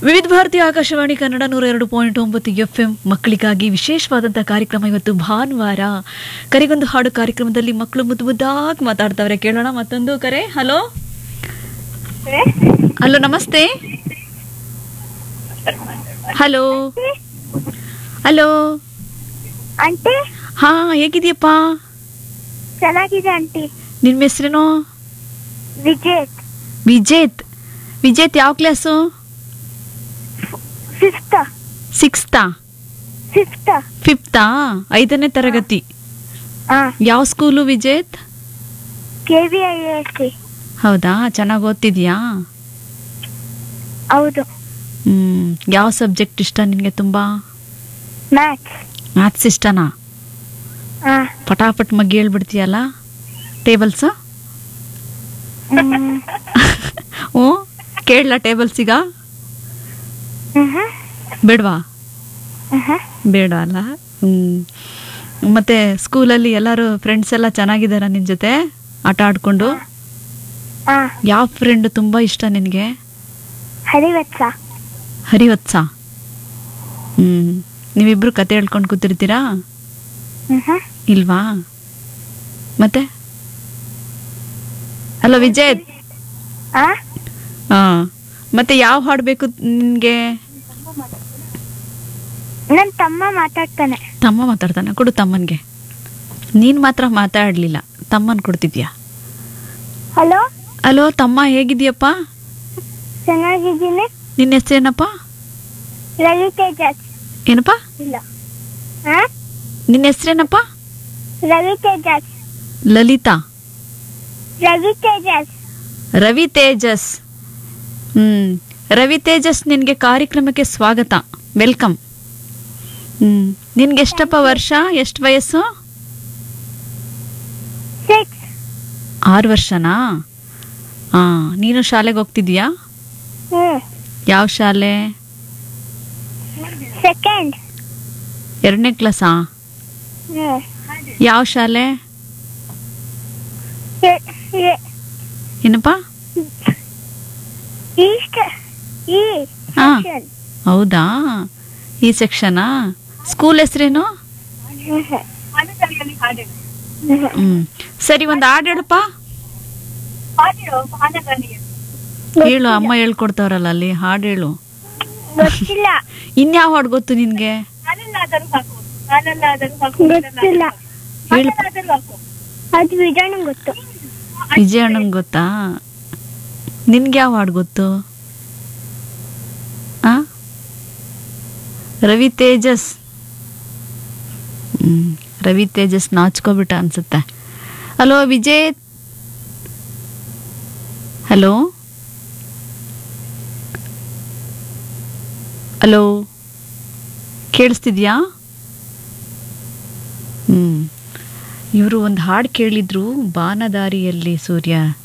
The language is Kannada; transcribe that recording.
ವಿವಿಧ ಭಾರತಿ ಆಕಾಶವಾಣಿ ಕನ್ನಡ ನೂರ ಎರಡು ಪಾಯಿಂಟ್ ಒಂಬತ್ತು ಎಫ್ ಎಂ ಮಕ್ಕಳಿಗಾಗಿ ವಿಶೇಷವಾದಂಥ ಕಾರ್ಯಕ್ರಮ ಇವತ್ತು ಭಾನುವಾರ ಕರೆಗೊಂದು ಹಾಡು ಕಾರ್ಯಕ್ರಮದಲ್ಲಿ ಮಕ್ಕಳು ಮುದ್ದು ಮುದ್ದಾಗಿ ಮಾತಾಡ್ತಾವ್ರೆ ಕೇಳೋಣ ಮತ್ತೊಂದು ಕರೆ ಹಲೋ ಹಲೋ ನಮಸ್ತೆ ಹಲೋ ಹಲೋ ಆಂಟಿ ಹಾ ಹೇಗಿದ್ಯಪ್ಪ ಚೆನ್ನಾಗಿದೆ ಆಂಟಿ ನಿನ್ನ ಹೆಸ್ರೇನು ವಿಜೇತ್ ವಿಜೇತ್ ವಿಜೇತ್ ಯಾವ ಕ್ಲಾಸು ಫಿಫ್ತ್ ಸಿಕ್ಸ್ತಾ ಫಿಫ್ತ್ ಫಿಫ್ತಾ ಐದನೇ ತರಗತಿ ಹಾ ಯಾವ school Vijeth K V I S C ಹೌದಾ ಚೆನ್ನಾಗಿ ಓದ್ತಿದ್ಯಾ ಹೌದು ಹ್ಮ್ ಯಾವ ಸಬ್ಜೆಕ್ಟ್ ಇಷ್ಟ ನಿನಗೆ ತುಂಬ ಮ್ಯಾಥ್ಸ್ ಮ್ಯಾಥ್ಸ್ ಇಷ್ಟನಾ ಹಾ ಪಟಾಪಟ್ ಮಗ್ಗಿ ಹೇಳ್ಬಿಡ್ತೀಯಲ್ಲ ಟೇಬಲ್ಸ್ ಹ್ಮ್ ಹ್ಞೂ ಕೇಳಲ ಟೇಬಲ್ಸ್ ಈಗ ಮ್ಹೂ. ಬೇಡವಾ ಮ್ಹೂ. ಬೇಡ ಅಲ್ಲ ಹ್ಞೂ ಮತ್ತು ಸ್ಕೂಲಲ್ಲಿ ಎಲ್ಲರೂ ಫ್ರೆಂಡ್ಸ್ ಎಲ್ಲ ಚೆನ್ನಾಗಿದ್ದಾರಾ ನಿನ್ನ ಜೊತೆ ಆಟ ಆಡ್ಕೊಂಡು ಹಾ ಯಾವ ಫ್ರೆಂಡ್ ತುಂಬ ಇಷ್ಟ ನಿನಗೆ ಹರಿವತ್ಸ ಹರಿವತ್ಸ ಹ್ಞೂ ನೀವಿಬ್ಬರು ಕತೆ ಹೇಳ್ಕೊಂಡು ಕೂತಿರ್ತೀರಾ ಮ್ಹೂ. ಇಲ್ವಾ ಮತ್ತೆ ಹಲೋ ವಿಜಯ್ ಹಾ ಹಾಂ ಮತ್ತೆ ಯಾವ ಹಾಡು ಬೇಕು ನಿನಗೆ ನನ್ ತಮ್ಮ ಮಾತಾಡ್ತಾನೆ ತಮ್ಮ ಮಾತಾಡ್ತಾನೆ ಕೊಡು ತಮ್ಮನಿಗೆ ನೀನು ಮಾತ್ರ ಮಾತಾಡಲಿಲ್ಲ ತಮ್ಮನ ಕೊಡ್ತಿದ್ಯಾ ಹಲೋ ಹಲೋ ತಮ್ಮ ಹೇಗಿದ್ಯಪ್ಪ ಚೆನ್ನಾಗಿದ್ದೀನಿ ನಿನ್ನ ಹೆಸರೇನಪ್ಪ ರವಿ ತೇಜಸ್ ಏನಪ್ಪ ಇಲ್ಲ ಹಾ ನಿನ್ನ ಹೆಸರೇನಪ್ಪ ರವಿ ತೇಜಸ್ ಲಲಿತಾ ರವಿ ತೇಜಸ್ ರವಿ ತೇಜಸ್ ಹ್ಞೂ ರವಿ ತೇಜಸ್ ನಿನಗೆ ಕಾರ್ಯಕ್ರಮಕ್ಕೆ ಸ್ವಾಗತ ವೆಲ್ಕಮ್ ಹ್ಞೂ ನಿನ್ಗೆ ಎಷ್ಟಪ್ಪ ವರ್ಷ ಎಷ್ಟು ವಯಸ್ಸು ಸಿಕ್ಸ್ ಆರು ವರ್ಷನಾ ಹಾಂ ನೀನು ಶಾಲೆಗೆ ಹೋಗ್ತಿದ್ಯಾ ಹ್ಮ್ ಯಾವ ಶಾಲೆ ಸೆಕೆಂಡ್ ಎರಡನೇ ಕ್ಲಾಸಾ ಹ್ಮ್ ಯಾವ ಶಾಲೆ ಎ- ಎ- ಏನಪ್ಪ ಈಸ್ಟ್ ಈ ಹಾ. section. ಹೌದಾ ಈ ಸೆಕ್ಷನಾ ಸ್ಕೂಲ್ ಹೆಸರೇನು ಮ್ಹೂ. ಮ್ಹೂ. ಹ್ಞೂ ಸರಿ ಒಂದು ಹಾಡು ಹೇಳಪ್ಪ ಹೇಳು ಅಮ್ಮ ಹೇಳ್ಕೊಡ್ತಾವ್ರಲ್ಲ ಅಲ್ಲಿ ಹಾಡು ಹೇಳು ಗೊತ್ತಿಲ್ಲ ಇನ್ಯಾವ ಹಾಡು ಗೊತ್ತು ನಿನಗೆ ಗೊತ್ತಿಲ್ಲ ಹೇಳು ಅದು ವಿಜಯಣ್ಣ ಗೊತ್ತು ವಿಜಯಣ್ಣಂಗೆ ಗೊತ್ತಾ ನಿನ್ಗೆ ಯಾವ ಹಾಡು ಗೊತ್ತು ಆ ರವಿ ತೇಜಸ್ ಹ್ಮ್ ರವಿ ತೇಜಸ್ ನಾಚ್ಕೋಬಿಟ್ಟ ಅನ್ಸುತ್ತೆ ಹಲೋ ವಿಜಯ್ ಹಲೋ ಹಲೋ ಕೇಳಿಸ್ತಿದ್ಯಾ ಹ್ಞೂ ಇವರು ಒಂದು ಹಾಡು ಕೇಳಿದ್ರು ಬಾನದಾರಿಯಲ್ಲಿ ಸೂರ್ಯ